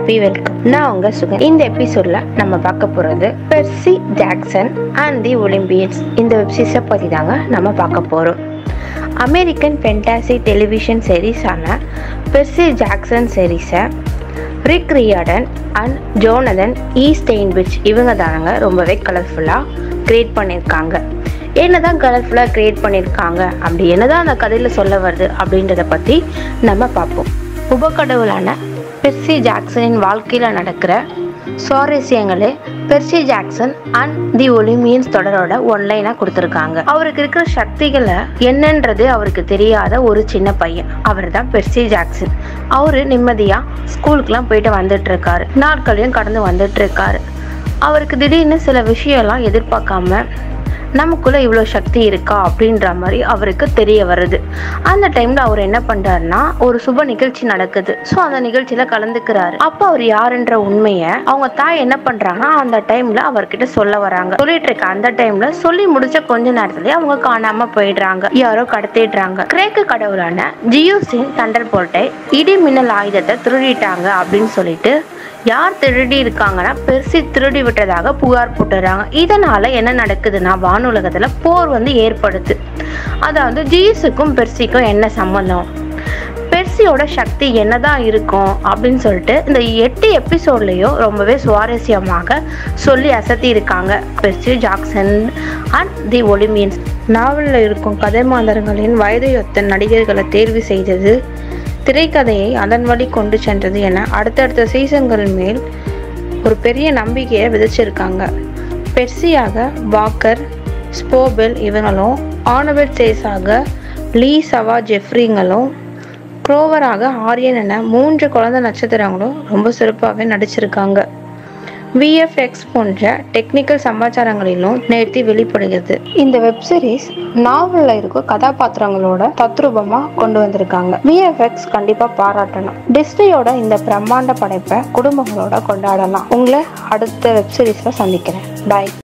happy welcome நான் உங்க சுகன் இந்த எபிசோட்ல நம்ம பார்க்க போறது Percy Jackson and the Olympians இந்த வெப்சீரிஸை பத்தி தாங்க நம்ம பார்க்க போறோம் அமெரிக்கன் ஃபென்டாசி டெலிவிஷன் சீரீஸான பெர்சி ஜாக்சன் சீரீஸை Rick Riordan and Jonathan E Steinberg இவங்க தானங்க ரொம்பவே கலர்ஃபுல்லாக க்ரியேட் பண்ணியிருக்காங்க என்னதான் கலர்ஃபுல்லாக க்ரியேட் பண்ணியிருக்காங்க அப்படி என்னதான் அந்த கதையில் சொல்ல வருது அப்படின்றத பற்றி நம்ம பார்ப்போம் உபக்கடவுளான பெர்சி ஜாக்சனின் வாழ்க்கையில் நடக்கிற சுவாரஸ்யங்களே Percy Jackson and the Olympians தொடரோட ஒன்லைனாக கொடுத்துருக்காங்க அவருக்கு இருக்கிற சக்திகளை என்னன்றது அவருக்கு தெரியாத ஒரு சின்ன பையன் அவர் தான் பெர்சி ஜாக்சன் அவரு நிம்மதியாக ஸ்கூலுக்குலாம் போயிட்டு வந்துட்டு இருக்காரு நாட்களையும் கடந்து வந்துட்டு இருக்காரு அவருக்கு திடீர்னு சில விஷயம்லாம் எதிர்பார்க்காம நமக்குள்ள இவ்வளோ சக்தி இருக்கா அப்படின்ற மாதிரி அவருக்கு தெரிய வருது அந்த டைம்ல அவர் என்ன பண்றாருன்னா ஒரு சுப நிகழ்ச்சி நடக்குது ஸோ அந்த நிகழ்ச்சியில கலந்துக்கிறாரு அப்போ அவர் யாருன்ற உண்மையை அவங்க தாய் என்ன பண்றாங்கன்னா அந்த டைம்ல அவர்கிட்ட சொல்ல வராங்க சொல்லிட்டு இருக்க அந்த டைம்ல சொல்லி முடிச்ச கொஞ்ச நேரத்திலேயே அவங்க காணாம போயிடுறாங்க யாரோ கடத்திடுறாங்க கிரேக்க கடவுளான ஜியோசின் தண்டர் போல்ட்டை இடி மின்னல் ஆயுதத்தை திருடிட்டாங்க அப்படின்னு சொல்லிட்டு யார் திருடி இருக்காங்கன்னா பெர்சி திருடி விட்டதாக புகார் போட்டுறாங்க இதனால என்ன நடக்குதுன்னா வானுலகத்துல போர் வந்து ஏற்படுது அதாவது ஜீஸுக்கும் பெர்சிக்கும் என்ன சம்மந்தம் பெர்சியோட சக்தி என்னதான் இருக்கும் அப்படின்னு சொல்லிட்டு இந்த எட்டு எபிசோட்லயும் ரொம்பவே சுவாரஸ்யமாக சொல்லி அசத்தி இருக்காங்க Percy Jackson and the Olympians நாவலில் இருக்கும் கதை மாந்தர்களின் வயதையொத்த நடிகர்களை தேர்வு செய்தது திரைக்கதையை அதன் வழி கொண்டு சென்றது என அடுத்தடுத்த சீசன்கள் மேல் ஒரு பெரிய நம்பிக்கையை விதைச்சிருக்காங்க பெர்சியாக வாக்கர் ஸ்போபெல் இவங்களும் ஆனபெட் சேஸாக லீ சவா ஜெஃப்ரிங்களும் க்ரோவராக ஆரியன் என மூன்று குழந்தை நட்சத்திரங்களும் ரொம்ப சிறப்பாகவே நடிச்சிருக்காங்க விஎஃப்எக்ஸ் போன்ற டெக்னிக்கல் சமாச்சாரங்களிலும் நேர்த்தி வெளிப்படுகிறது இந்த வெப் சீரிஸ் நாவலில் இருக்க கதாபாத்திரங்களோட தத்ரூபமாக கொண்டு வந்திருக்காங்க விஎஃப்எக்ஸ் கண்டிப்பாக பாராட்டணும் டிஸ்னியோட இந்த பிரம்மாண்ட படைப்பை குடும்பங்களோட கொண்டாடலாம் உங்களை அடுத்த வெப் சீரிஸில் சந்திக்கிறேன் பாய்